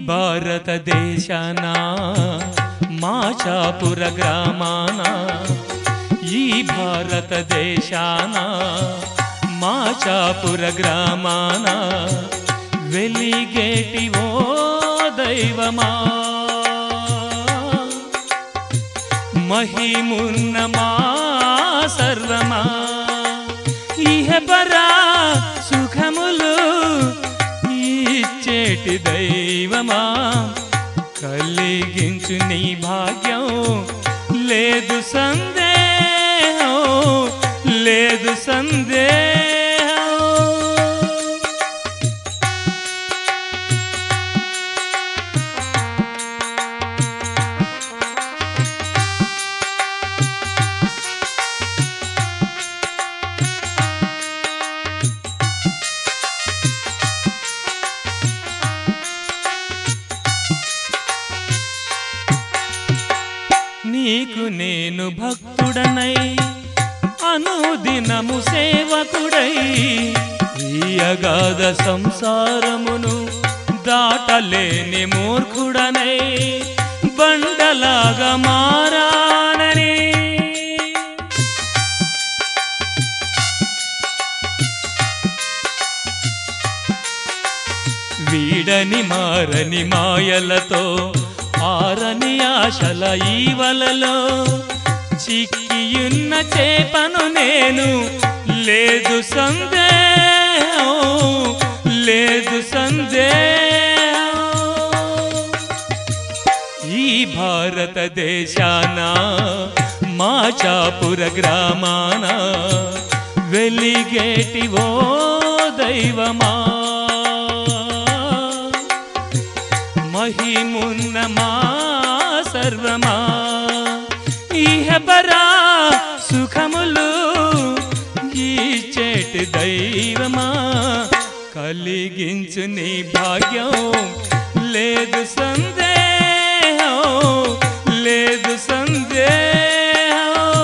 భారతదేశాన మాచాపుర గ్రామాన ఈ భారతదేశాన మాచాపుర గ్రామాన వెలిగేటి ఓ దైవమా మహిమున్నమా సర్వమా ఇహ పరా సుఖములు ఇచ్చేటి దైవమా కలిగించు నీ భాగ్యం లేదు సందేహం లేదు సందేహం నీకు నేను భక్తుడనై అనుదినము సేవకుడై ఈ అగాధ సంసారమును దాటలేని మూర్ఖుడనై బండలాగా మారానని వీడని మారని మాయలతో ఆరని ఆశల ఈ వలలో చిక్కియున్న చేపను నేను లేదు సందేహం లేదు సందేహం ఈ భారతదేశాన మాచాపుర గ్రామాన వెలిగేటి ఓ దైవమా మహిమున్నమా సర్వమా ఇహ పరా సుఖములు ఇచ్చేటి దైవమా కలిగించు నీ భాగ్యం లేదు సందేహం లేదు సందేహం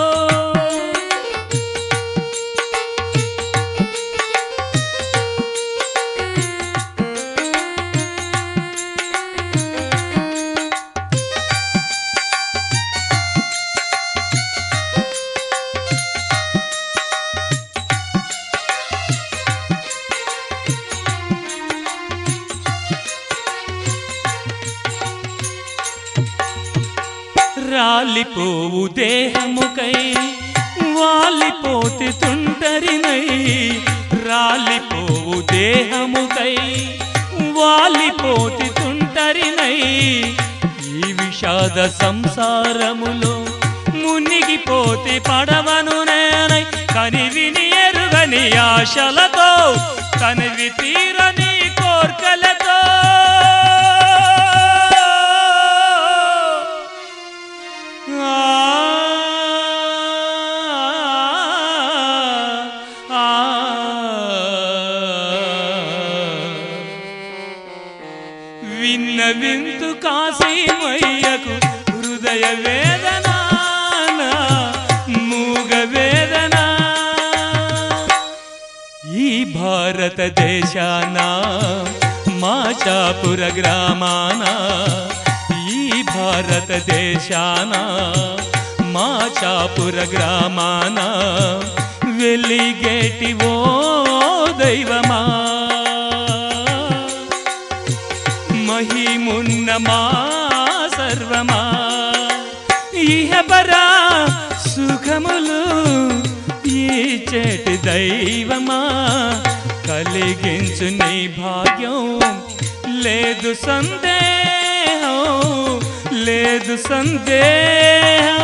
రాలిపోవు దేహముకై వాలిపోతి తుంటరినై రాలిపోవు దేహముకై వాలిపోతి తుంటరినై ఈ విషాద సంసారములో మునిగిపోతే పడవను నేనై కనివిని ఎరుగని ఆశలతో కనివి తీరని కోర్కలతో విన్న వింతు కాశీమయ్యకు హృదయ వేదన మూగ వేదన ఈ భారతదేశాన మాచాపుర గ్రామాన ఈ భారతదేశాన మాచాపుర గ్రామాన వెలిగేటి ఓ దైవమా మహిమున్నమా సర్వమా ఇహ పరా సుఖములు ఈ చేటి దైవమా కలిగించు నీ భాగ్యం లేదు సందేహం లేదు సందేహం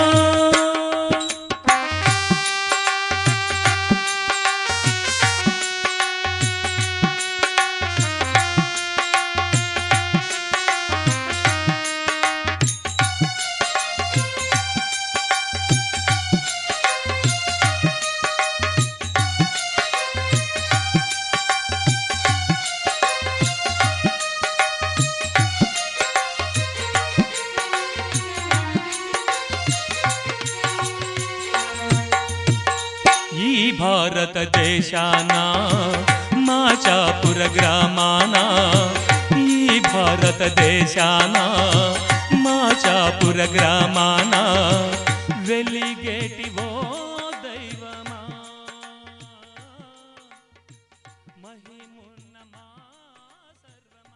ఈ భారతదేశాన మాచాపుర గ్రామాన ఈ భారత భారతదేశాన మాచాపుర గ్రామాన వెలిగేటి ఓ దైవమా మహిమున్న మా సర్వమా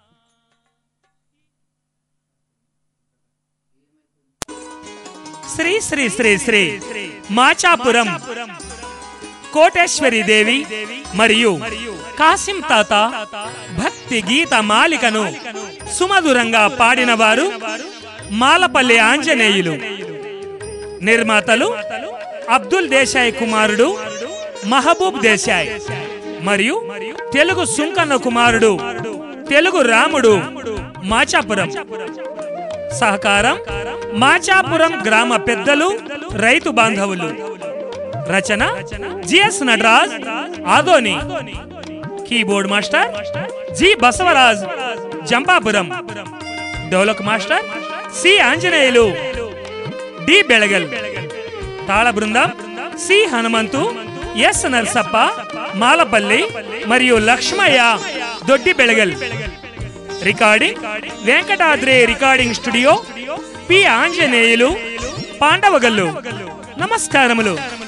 శ్రీ శ్రీ శ్రీ శ్రీ మాచాపురం కోటేశ్వరి దేవి మరియు కాసిం తాత భక్తి గీత మాలికను సుమధురంగా పాడిన వారు మాలపల్లి ఆంజనేయులు నిర్మాతలు అబ్దుల్ దేశాయ్ కుమారుడు మహబూబ్ దేశాయ్ మరియు తెలుగు సుంకన్న కుమారుడు తెలుగు రాముడు మాచాపురం సహకారం మాచాపురం గ్రామ పెద్దలు రైతు బాంధవులు రచన G S Nataraj Adoni keyboard master G Basavaraj Jampapuram dholak master C Anjaneyulu D Belagal తాళ బృందం సి హనుమంతు ఎస్ నర్సప్ప మాలపల్లి మరియు Lakshmaiah Doddi Belagal recording Venkatadri recording studio P Anjaneyulu Pandavagallu నమస్కారములు